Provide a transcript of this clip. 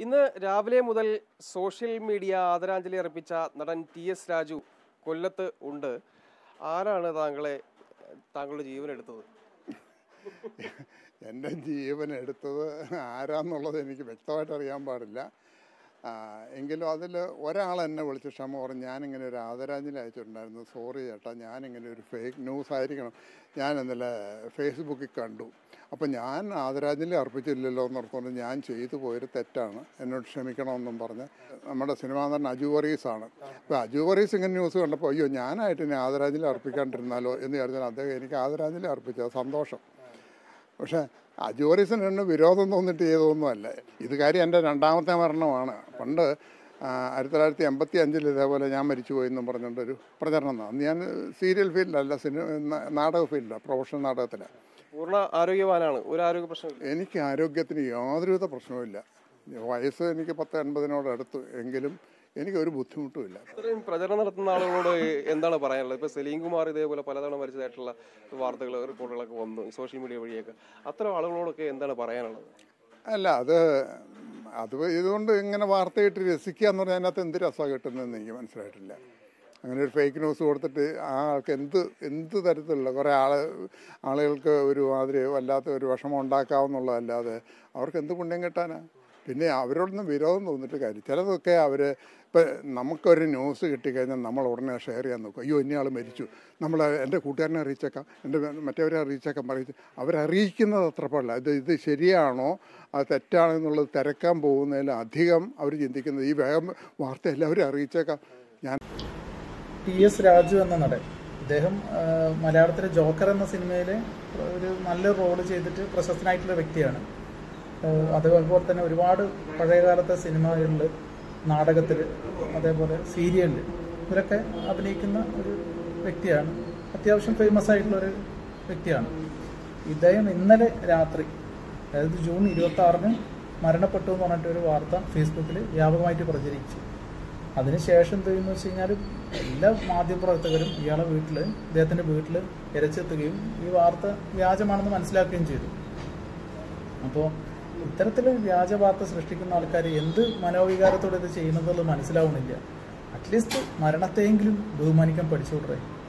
ഇന്ന് രാവിലെ മുതൽ സോഷ്യൽ മീഡിയ ആദരാഞ്ജലി അർപ്പിച്ച നടൻ ടി എസ് രാജു കൊല്ലത്ത് ഉണ്ട് ആരാണ് താങ്കളെ താങ്കളുടെ ജീവൻ എടുത്തത് എൻ്റെ ജീവൻ എടുത്തത് ആരാന്നുള്ളത് എനിക്ക് വ്യക്തമായിട്ട് അറിയാൻ പാടില്ല ആ, എങ്കിലും അതിൽ ഒരാൾ എന്നെ വിളിച്ച് ക്ഷമ പറഞ്ഞ് ഞാനിങ്ങനെ ഒരു ആദരാഞ്ജലി അയച്ചിട്ടുണ്ടായിരുന്നു സോറി ചേട്ടാ ഞാനിങ്ങനെ ഒരു ഫേക്ക് ന്യൂസ് ആയിരിക്കണം ഞാൻ ഇന്നലെ ഫേസ്ബുക്കിൽ കണ്ടു അപ്പം ഞാൻ ആദരാഞ്ജലി അർപ്പിച്ചില്ലല്ലോ എന്നോർത്തുകൊണ്ട് ഞാൻ ചെയ്തു പോയൊരു തെറ്റാണ് എന്നോട് ക്ഷമിക്കണമെന്നും പറഞ്ഞ് നമ്മുടെ സിനിമാ നടൻ അജു വറീസാണ് അപ്പോൾ അജു വറീസ് ഇങ്ങനെ ന്യൂസ് കണ്ടപ്പോൾ അയ്യോ ഞാനായിട്ട് ഇനി ആദരാഞ്ജലി അർപ്പിക്കാണ്ടിരുന്നാലോ എന്ന് വിചാരിച്ചാൽ അദ്ദേഹം എനിക്ക് ആദരാഞ്ജലി അർപ്പിച്ചത് സന്തോഷം പക്ഷേ അജോറിസിന് എന്നെ വിരോധം തോന്നിട്ട് ചെയ്തതൊന്നുമല്ല ഇത് കാര്യം എൻ്റെ രണ്ടാമത്തെ മരണമാണ് പണ്ട് ആ, ആയിരത്തി തൊള്ളായിരത്തി എൺപത്തി അഞ്ചിൽ ഇതേപോലെ ഞാൻ മരിച്ചു പോയി എന്നും പറഞ്ഞുകൊണ്ടൊരു പ്രചരണം നടന്നു. അന്ന് ഞാൻ സീരിയൽ ഫീൽഡല്ല സിനിമ ന- നാടക ഫീൽഡാണ് പ്രൊഫഷണൽ നാടകത്തിലാണ് പൂർണ്ണ ആരോഗ്യവാനാണ് ഒരു ആരോഗ്യ പ്രശ്നമില്ല എനിക്ക് ആരോഗ്യത്തിന് യാതൊരുവിധ പ്രശ്നവുമില്ല വയസ്സ് എനിക്ക് പത്ത് എൺപതിനോട് അടുത്ത് എങ്കിലും എനിക്കൊരു ബുദ്ധിമുട്ടുമില്ല ഇത്രയും പ്രചരണം നടത്തുന്ന ആളുകളോട് എന്താണ് പറയാനുള്ളത് ഇപ്പൊ സലീം കുമാർ ഇതേപോലെ പലതവണ മരിച്ചതായിട്ടുള്ള വാർത്തകൾ റിപ്പോർട്ടുകളൊക്കെ വന്നു സോഷ്യൽ മീഡിയ വഴിയൊക്കെ അത്തരം ആളുകളോടൊക്കെ എന്താണ് പറയാനുള്ളത് അല്ല അത് അത് ഇതുകൊണ്ട് ഇങ്ങനെ വാർത്തയിട്ട് രസിക്കുക എന്ന് പറഞ്ഞാൽ അതിനകത്ത് എന്ത് രസമാണ് കിട്ടുന്നതെന്ന് എനിക്ക് മനസ്സിലായിട്ടില്ല അങ്ങനെ ഒരു ഫേക്ക് ന്യൂസ് കൊടുത്തിട്ട് ആ ആൾക്ക് എന്ത് എന്ത് തരത്തിലുള്ള കുറേ ആൾ ആളുകൾക്ക് ഒരു മാതിരി വല്ലാത്ത ഒരു വിഷമം ഉണ്ടാക്കാവുന്നുള്ളതല്ലാതെ അവർക്ക് എന്ത് പുണ്യം കിട്ടാനാ പിന്നെ അവരോടൊന്നും വിരോധം തോന്നിട്ട് കാര്യം ചിലതൊക്കെ അവർ ഇപ്പം നമുക്കൊരു ന്യൂസ് കിട്ടിക്കഴിഞ്ഞാൽ നമ്മൾ ഉടനെ ഷെയർ ചെയ്യാൻ നോക്കും അയ്യോ ഇന്നയാൾ മരിച്ചു നമ്മൾ എൻ്റെ കൂട്ടുകാരനെ അറിയിച്ചേക്കാം എൻ്റെ മറ്റവരെ അറിയിച്ചേക്കാം പറയിച്ച് അവരറിയിക്കുന്നത് അത്ര പാടില്ല ഇത് ഇത് ശരിയാണോ അത് തെറ്റാണോ എന്നുള്ളത് തിരക്കാൻ പോകുന്നതിൽ അധികം അവർ ചിന്തിക്കുന്നത് ഈ വേഗം വാർത്ത എല്ലാവരും അറിയിച്ചേക്കാം ഞാൻ ടി എസ് രാജു എന്ന നടൻ ഇദ്ദേഹം ആ, മലയാളത്തിലെ ജോക്കർ എന്ന സിനിമയിൽ ഒരു നല്ല റോള് ചെയ്തിട്ട് പ്രശസ്തനായിട്ടുള്ള വ്യക്തിയാണ് ആ, അതുപോലെ തന്നെ ഒരുപാട് പഴയകാലത്തെ സിനിമകളിൽ നാടകത്തിൽ അതേപോലെ സീരിയലിൽ ഇവരൊക്കെ അഭിനയിക്കുന്ന ഒരു വ്യക്തിയാണ് അത്യാവശ്യം ഫേമസ് ആയിട്ടുള്ള ഒരു വ്യക്തിയാണ് ഇദ്ദേഹം ഇന്നലെ രാത്രി അതായത് ജൂൺ ഇരുപത്തി ആറിന് മരണപ്പെട്ടു എന്ന് പറഞ്ഞിട്ട് ഒരു വാർത്ത ഫേസ്ബുക്കിൽ വ്യാപകമായിട്ട് പ്രചരിച്ചു അതിനുശേഷം എന്ത് ചെയ്യുന്നു വെച്ച് കഴിഞ്ഞാൽ എല്ലാ മാധ്യമപ്രവർത്തകരും ഇയാളെ വീട്ടിൽ ഇദ്ദേഹത്തിന്റെ വീട്ടിൽ ഇരച്ചെത്തുകയും ഈ വാർത്ത വ്യാജമാണെന്ന് മനസ്സിലാക്കുകയും ചെയ്തു അപ്പോൾ ഇത്തരത്തിൽ വ്യാജ വാർത്ത സൃഷ്ടിക്കുന്ന ആൾക്കാർ എന്ത് മനോവികാരത്തോടെ ഇത് ചെയ്യുന്നതെന്നുള്ളത് മനസ്സിലാവുന്നില്ല അറ്റ്ലീസ്റ്റ് മരണത്തെയെങ്കിലും ബഹുമാനിക്കാൻ പഠിച്ചുവിട്ടെ